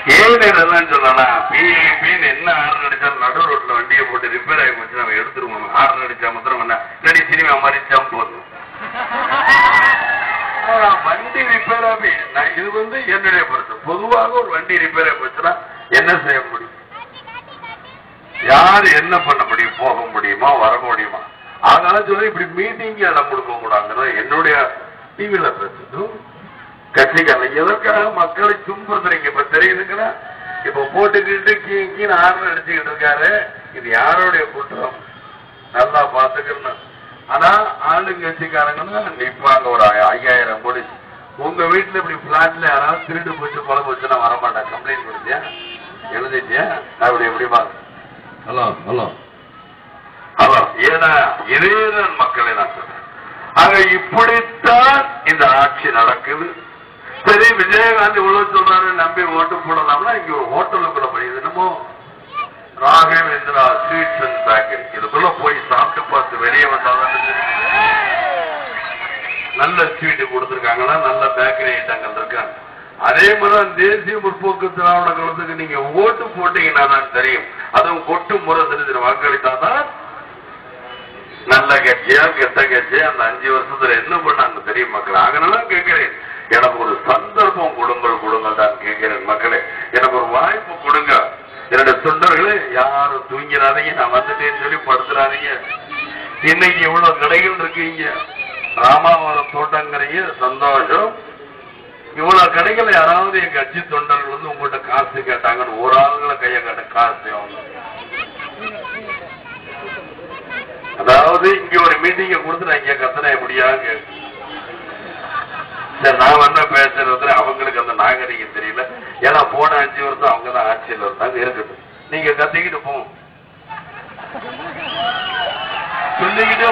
ஏன் இதெல்லாம் சொல்லலாம் பிஏபின்னு என்ன ஆறு அடிச்சாலும் நடு ரோட்ல வண்டியை போட்டு ரிப்பேர் ஆகி போச்சு நம்ம எடுத்துருவோம் ஆறு அடிச்சா மாத்திரம் என்ன இல்லாட்டி சினிமா மாதிரி ஜம்ப் போதும் ஆனா, வண்டி ரிப்பேர் ஆகி நான் இது வந்து என்னுடைய பொறுத்து பொதுவாக ஒரு வண்டி ரிப்பேர் ஆகி போச்சுன்னா என்ன செய்ய முடியும் யார் என்ன பண்ண முடியும் போக முடியுமா வர முடியுமா அதனால சொல்லி இப்படி மீட்டிங் இடம் கொடுக்க கூடாதுன்னு என்னுடைய டிவியில பேசுறதும் கட்சிக்காரன் எதற்காக மக்களை துன்புறுத்துறீங்க இப்ப தெரியுதுங்களா இப்ப போட்டுக்கிட்டு கீ கீழே ஆறு அடிச்சுக்கிட்டு இருக்காரு இது யாருடைய குற்றம் நல்லா பாத்துக்கணும் ஆனா ஆளுங்கட்சிக்காரங்கன்னா நிப்பாங்க ஒரு ஐ- ஐயாயிரம் கோடி உங்க வீட்டுல இப்படி பிளாட்ல யாராவது திருட்டு போச்சு கொலை போச்சுன்னா வரமாட்டேன் கம்ப்ளைண்ட் கொடுத்தியா எழுதிட்டியா அப்படி எப்படி பாருங்க ஹலோ ஹலோ அதான் ஏன்னா இதேதான் மக்களை நான் சொல்றேன் ஆக இப்படித்தான் இந்த ஆட்சி நடக்குது சரி விஜயகாந்த் இவ்வளவு சொல்றாரு நம்பி ஓட்டு போடலாம்னா இங்க ஒரு ஹோட்டலுக்குள்ள போய் இது என்னமோ ராகவேந்திரா ஸ்வீட்ஸ் அண்ட் பேக்கரி இதுக்குள்ள போய் சாப்பிட்டு பார்த்து வெளியே வந்தாதான் நல்ல ஸ்வீட் கொடுத்துருக்காங்களா நல்ல பேக்கரி ஐட்டங்கள் இருக்காங்க அதே மாதிரி தேசிய முற்போக்கு திராவிட கழகத்துக்கு நீங்க ஓட்டு போட்டீங்கன்னா தான் தெரியும் அதுவும் கொட்டு முறை தெரிஞ்சு வாக்களித்தா தான் நல்ல கட்சியா கெட்ட கட்சியா அந்த அஞ்சு வருஷத்துல என்ன பண்ணாங்க தெரியும் மக்கள் அதனால கேட்கிறேன் எனக்கு ஒரு சந்தர்ப்பம் கொடுங்கள் கொடுங்கள் தான் கேட்கிறேன் மக்களே எனக்கு ஒரு வாய்ப்பு கொடுங்க என்னுடைய தொண்டர்களே யாரும் தூங்கிறாதீங்க நான் வந்துட்டேன்னு சொல்லி படுத்துறாதீங்க இன்னைக்கு இவ்வளவு கடைகள் இருக்கீங்க ராமாவரம் தோட்டங்கிறீங்க சந்தோஷம் இவ்வளவு கடைகள் யாராவது என் கட்சி தொண்டர்கள் வந்து உங்கள்கிட்ட காசு கேட்டாங்கன்னு ஒரு ஆளுங்களை கையை கட்ட காசு அவங்க அதாவது இங்க ஒரு மீட்டிங்க கொடுத்து நான் இங்க கத்தனை எப்படியாங்க சரி நான் வந்த பேசுறதுல அவங்களுக்கு அந்த நாகரிகம் தெரியல ஏன்னா போன அஞ்சு வருஷம் அவங்க தான் ஆட்சியில் இருந்தாங்க இருக்கட்டும் நீங்க கத்திக்கிட்டு போங்க சொல்லிக்கிட்டு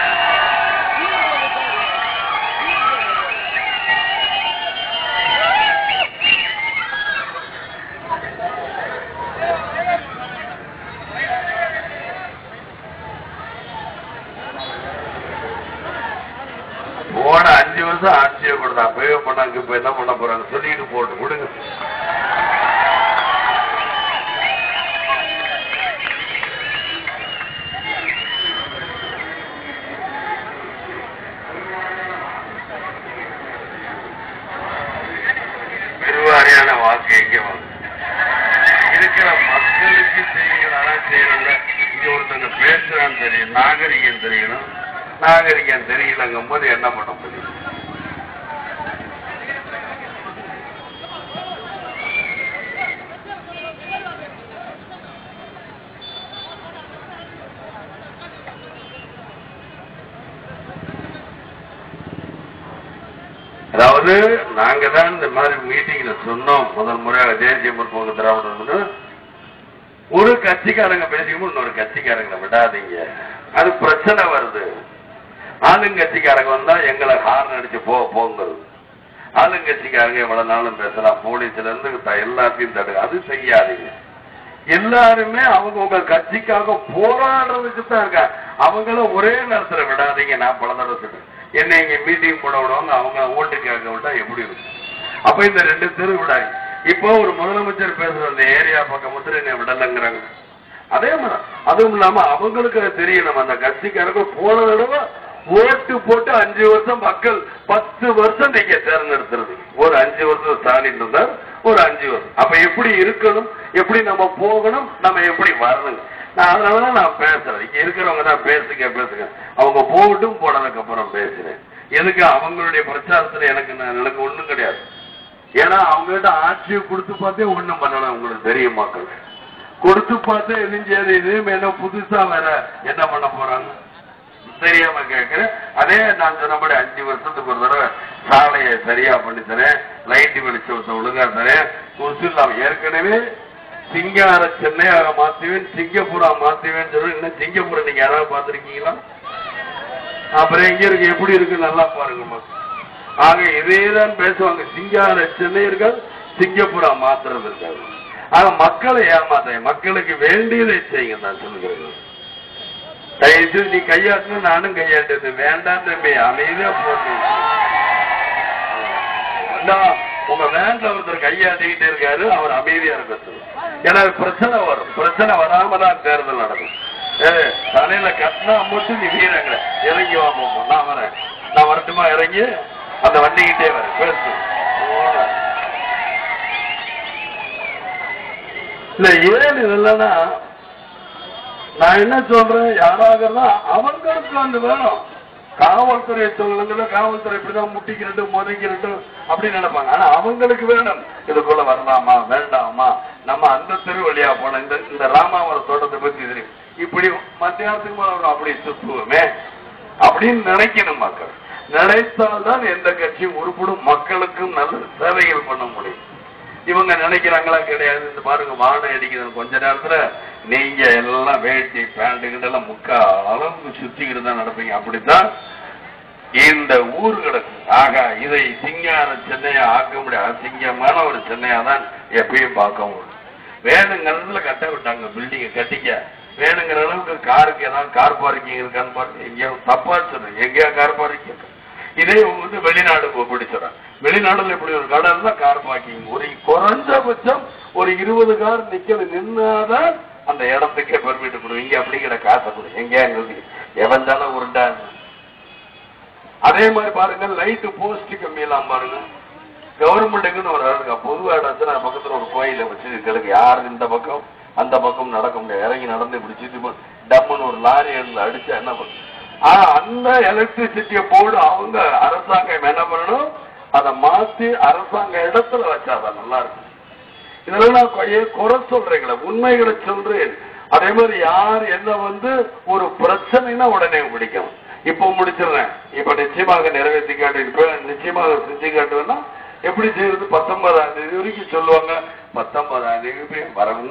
போன அஞ்சு வருஷம் ஆட்சியை கொடுத்தா அப்பவே பண்ணாங்க இப்ப என்ன பண்ண போறாங்க சொல்லிட்டு போட்டு விடுங்க பெருவாரியான வாக்கு எங்க வாங்க இருக்கிற மக்களுக்கு செய்யலாம் செய்யறல இங்க ஒருத்தங்க பேசுறான்னு தெரியும் நாகரிகம் தெரியணும் நாகரிகம் தெரியலங்கும் போது என்ன பண்ண முடியும் அதாவது நாங்க தான் இந்த மாதிரி மீட்டிங்ல சொன்னோம் முதல் முறையாக தேசிய முற்போக்கு திராவிடம்னு ஒரு கட்சிக்காரங்க பேசிக்கும் இன்னொரு கட்சிக்காரங்களை விடாதீங்க அது பிரச்சனை வருது ஆளுங்கட்சிக்காரங்க வந்தா எங்களை ஹார்ன் அடிச்சு போ போங்கிறது ஆளுங்கட்சிக்காரங்க எவ்வளவு நாளும் பேசலாம் போலீஸ்ல இருந்து த- எல்லாத்தையும் தடு அது செய்யாதீங்க எல்லாருமே அவங்க உங்க கட்சிக்காக போராடுறதுக்கு தான் இருக்காங்க அவங்கள ஒரே நேரத்துல விடாதீங்க நான் பல தடவை சொல்றேன் என்ன இங்க மீட்டிங் போட விடுவாங்க அவங்க ஓட்டு கேட்க விட்டா எப்படி இருக்கும் அப்ப இந்த ரெண்டு தெரு விடாங்க இப்போ ஒரு முதலமைச்சர் பேசுற அந்த ஏரியா பக்கம் மட்டும் என்ன விடலைங்கிறாங்க அதே மாதிரி அதுவும் இல்லாம அவங்களுக்கு அது தெரியணும் அந்த கட்சிக்காரங்க போன தடவை ஓட்டு போட்டு அஞ்சு வருஷம் மக்கள் பத்து வருஷம் நீங்க தேர்ந்தெடுத்துறது ஒரு அஞ்சு வருஷம் ஸ்டாலின் இருந்தார் ஒரு அஞ்சு வருஷம் அப்ப எப்படி இருக்கணும் எப்படி நம்ம போகணும் நம்ம எப்படி வரணுங்க நான் அதனாலதான் நான் பேசுறேன் இங்க இருக்கிறவங்க தான் பேசுங்க பேசுங்க அவங்க போகட்டும் போனதுக்கு அப்புறம் பேசுறேன் எதுக்கு அவங்களுடைய பிரச்சாரத்துல எனக்கு நான் எனக்கு ஒண்ணும் கிடையாது ஏன்னா அவங்ககிட்ட ஆட்சியை கொடுத்து பார்த்தே ஒண்ணும் பண்ணல உங்களுக்கு தெரியும் மக்கள் கொடுத்து பார்த்தே எரிஞ்சது இது என்ன புதுசா வேற என்ன பண்ண போறாங்க தெரியாம கேட்கிறேன் அதே நான் சொன்னபடி அஞ்சு வருஷத்துக்கு ஒரு தடவை சாலையை சரியா பண்ணி தரேன் லைட் வெளிச்சத்தை ஒழுங்கா தரேன் கொசு இல்லாம ஏற்கனவே சிங்கார சென்னையாக மாத்துவேன் சிங்கப்பூரா மாத்துவேன் சொல்லி இன்னும் சிங்கப்பூரை நீங்க யாராவது பார்த்திருக்கீங்களா அப்புறம் எங்க இருக்கு எப்படி இருக்கு நல்லா பாருங்க மக்கள் ஆக இதேதான் பேசுவாங்க சிங்கார சென்னையர்கள் சிங்கப்பூரா மாத்துறது இருக்காது ஆக மக்களை ஏமாத்த மக்களுக்கு வேண்டியதை செய்யுங்க நான் சொல்லுகிறேன் தயவுசெய்து நீ கையாட்டணும் நானும் கையாட்டது வேண்டாம் தம்பி அமைதியா போட்டு இந்தா, உங்க வேன்ல ஒருத்தர் கையாட்டிக்கிட்டே இருக்காரு அவர் அமைதியா இருக்கட்டும் ஏன்னா பிரச்சனை வரும் பிரச்சனை வராம தான் தேர்தல் நடக்கும் ஏ தலையில கட்டினா மட்டும் நீ வீரங்க இறங்கி வா மாமா. நான் வரேன் நான் வரட்டுமா இறங்கி அந்த வண்டிக்கிட்டே வரேன் பேசு போடா. இல்ல ஏன் இல்லைன்னா நான் என்ன சொல்றேன் யாராக அவங்களுக்கு வந்து வேணும் காவல்துறை சொல்லுங்க காவல்துறை இப்படிதான் முட்டிக்கிறது முதைக்கிறது அப்படின்னு நினைப்பாங்க ஆனா அவங்களுக்கு வேணும் இதுக்குள்ள வரலாமா வேண்டாமா நம்ம அந்த தெரு வழியா போன இந்த இந்த ராமாவரம் தோட்டத்தை பத்தி தெரியும் இப்படி மத்தியானத்துக்கு மேல வரும், அப்படி சுத்துவோமே அப்படின்னு நினைக்கணும் மக்கள் நினைத்தால்தான் எந்த கட்சியும் உருப்படும் மக்களுக்கும் நல்ல சேவைகள் பண்ண முடியும் இவங்க நினைக்கிறாங்களா கிடையாது இந்த பாருங்க வானம் அடிக்குது கொஞ்ச நேரத்துல நீங்க எல்லாம் வேட்டி பேண்ட் எல்லாம் முக்கா அளவுக்கு சுத்திக்கிட்டு தான் நடப்பீங்க அப்படித்தான் இந்த ஊர்களுக்கு ஆக இதை சிங்கார சென்னையா ஆக்க முடியாது அசிங்கமான ஒரு சென்னையா தான் எப்பயும் பார்க்க முடியும் வேணுங்கிறதுல கட்ட விட்டாங்க பில்டிங்கை கட்டிக்க வேணுங்கிற அளவுக்கு காருக்கு ஏதாவது கார் பார்க்கிங் இருக்கான்னு பாருங்க எங்கேயோ தப்பா சொல்றேன் எங்கேயா கார் பார்க்கிங் இருக்கு இதே இவங்க வந்து வெளிநாடு பிடிச்சிடறாங்க வெளிநாடுல இப்படி ஒரு கடை இருந்தா கார் பார்க்கிங் ஒரு குறைஞ்சபட்சம் ஒரு இருபது கார் நிக்கிறது நின்னாதான் அந்த இடத்துக்கே பெர்மிட் கொடுக்கும் இங்க அப்படிங்கிற காசை கொடு எங்கேயா எங்களுக்கு எவன் தானே உருண்டா அதே மாதிரி பாருங்க லைட் போஸ்ட் கம்மியெல்லாம் பாருங்க கவர்மெண்ட்டுக்குன்னு ஒரு இடம் பொது இடத்துல பக்கத்துல ஒரு கோயில வச்சு கிடக்கு யாரு இந்த பக்கம் அந்த பக்கம் நடக்க முடியாது இறங்கி நடந்து இப்படி சுத்தி போ- டம்முன்னு ஒரு லாரி எழுந்து அடிச்சா என்ன பண்ணும் ஆனா அந்த எலக்ட்ரிசிட்டிய போர்டு அவங்க அரசாங்கம் என்ன பண்ணணும் அதை மாத்தி அரசாங்க இடத்துல வச்சாதான் நல்லா இருக்கும் இதெல்லாம் நான் கொ- குறை சொல்றீங்களே உண்மைகளை சொல்றேன் அதே மாதிரி யார் என்ன வந்து ஒரு பிரச்சனைனா உடனே பிடிக்கும் இப்போ முடிச்சிடுறேன் இப்ப நிச்சயமாக நிறைவேற்றி காட்டு இப்ப நிச்சயமாக செஞ்சு காட்டுவேன்னா எப்படி செய்யறது பத்தொன்பதாம் தேதி வரைக்கும் சொல்லுவாங்க பத்தொன்பதாம் தேதி போய் வரணும்